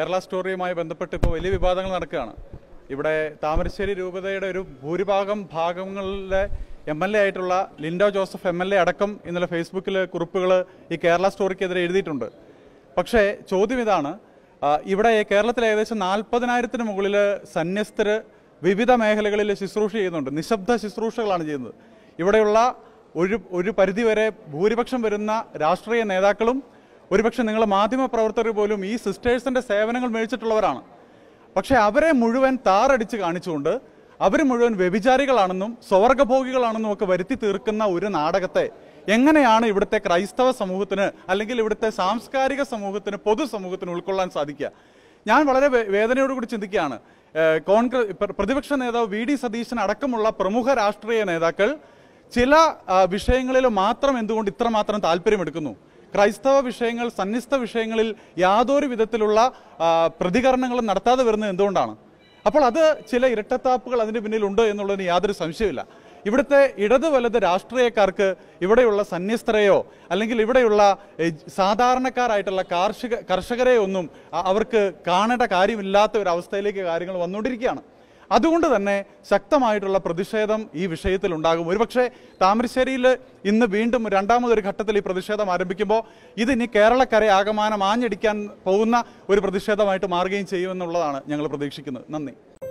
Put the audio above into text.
കേരള സ്റ്റോറിയുമായി ബന്ധപ്പെട്ട് ഇപ്പോൾ വലിയ വിവാദങ്ങൾ നടക്കുകയാണ് ഇവിടെ താമരശ്ശേരി രൂപതയുടെ ഒരു ഭൂരിഭാഗം ഭാഗങ്ങളിലെ എം എൽ എ ആയിട്ടുള്ള Lindo Joseph M L A അടക്കം ഇന്നലെ ഫേസ്ബുക്കിൽ കുറിപ്പുകൾ ഈ കേരള സ്റ്റോറിക്കെതിരെ എഴുതിയിട്ടുണ്ട് പക്ഷേ ചോദ്യം ഇതാണ് ആ, ഇവിടെ കേരളത്തിൽ ഏകദേശം നാൽപ്പതിനായിരത്തിന് മുകളിൽ സന്യസ്തര് വിവിധ മേഖലകളിൽ ശുശ്രൂഷ ചെയ്യുന്നുണ്ട് നിശബ്ദ ശുശ്രൂഷകളാണ് ചെയ്യുന്നത് ഇവിടെയുള്ള ഒരു ഒരു പരിധിവരെ ഭൂരിപക്ഷം വരുന്ന രാഷ്ട്രീയ നേതാക്കളും ഒരുപക്ഷെ നിങ്ങൾ മാധ്യമ പ്രവർത്തകർ പോലും ഈ സിസ്റ്റേഴ്സിന്റെ സേവനങ്ങൾ മേടിച്ചിട്ടുള്ളവരാണ് പക്ഷെ അവരെ മുഴുവൻ താറടിച്ച് കാണിച്ചുകൊണ്ട് അവർ മുഴുവൻ വ്യഭിചാരികളാണെന്നും സ്വർഗഭോഗികളാണെന്നും ഒക്കെ വരുത്തി തീർക്കുന്ന ഒരു നാടകത്തെ എങ്ങനെയാണ് ഇവിടുത്തെ ക്രൈസ്തവ സമൂഹത്തിന് അല്ലെങ്കിൽ ഇവിടുത്തെ സാംസ്കാരിക സമൂഹത്തിന് പൊതുസമൂഹത്തിന് ഉൾക്കൊള്ളാൻ സാധിക്കുക ഞാൻ വളരെ വേ- വേദനയോടുകൂടി ചിന്തിക്കുകയാണ് ഏഹ് കോൺഗ്രസ് പ്ര- പ്രതിപക്ഷ നേതാവ് വി ഡി സതീശൻ അടക്കമുള്ള പ്രമുഖ രാഷ്ട്രീയ നേതാക്കൾ ചില ആ, വിഷയങ്ങളിൽ മാത്രം എന്തുകൊണ്ട് ഇത്രമാത്രം താല്പര്യമെടുക്കുന്നു ക്രൈസ്തവ വിഷയങ്ങൾ സന്നിസ്ഥ വിഷയങ്ങളിൽ യാതൊരു വിധത്തിലുള്ള ആ, പ്രതികരണങ്ങളും നടത്താതെ വരുന്നത് എന്തുകൊണ്ടാണ് അപ്പോൾ അത് ചില ഇരട്ടത്താപ്പുകൾ അതിന് പിന്നിലുണ്ട് എന്നുള്ളതിന് യാതൊരു സംശയമില്ല ഇവിടുത്തെ ഇടത് വലത് രാഷ്ട്രീയക്കാർക്ക് ഇവിടെയുള്ള സന്യസ്തരെയോ അല്ലെങ്കിൽ ഇവിടെയുള്ള ഏ, സാധാരണക്കാരായിട്ടുള്ള കാർഷിക കർഷകരെയോ ഒന്നും അ- അവർക്ക് കാണേണ്ട കാര്യമില്ലാത്ത ഒരു അവസ്ഥയിലേക്ക് കാര്യങ്ങൾ വന്നുകൊണ്ടിരിക്കുകയാണ് അതുകൊണ്ട് തന്നെ ശക്തമായിട്ടുള്ള പ്രതിഷേധം ഈ വിഷയത്തിൽ ഉണ്ടാകും ഒരുപക്ഷെ താമരശ്ശേരിയിൽ ഇന്ന് വീണ്ടും രണ്ടാമതൊരു ഘട്ടത്തിൽ ഈ പ്രതിഷേധം ആരംഭിക്കുമ്പോൾ ഇത് ഇനി കേരളക്കരെ ആകമാനം ആഞ്ഞടിക്കാൻ പോകുന്ന ഒരു പ്രതിഷേധമായിട്ട് മാറുകയും ചെയ്യുമെന്നുള്ളതാണ് ഞങ്ങൾ പ്രതീക്ഷിക്കുന്നത് നന്ദി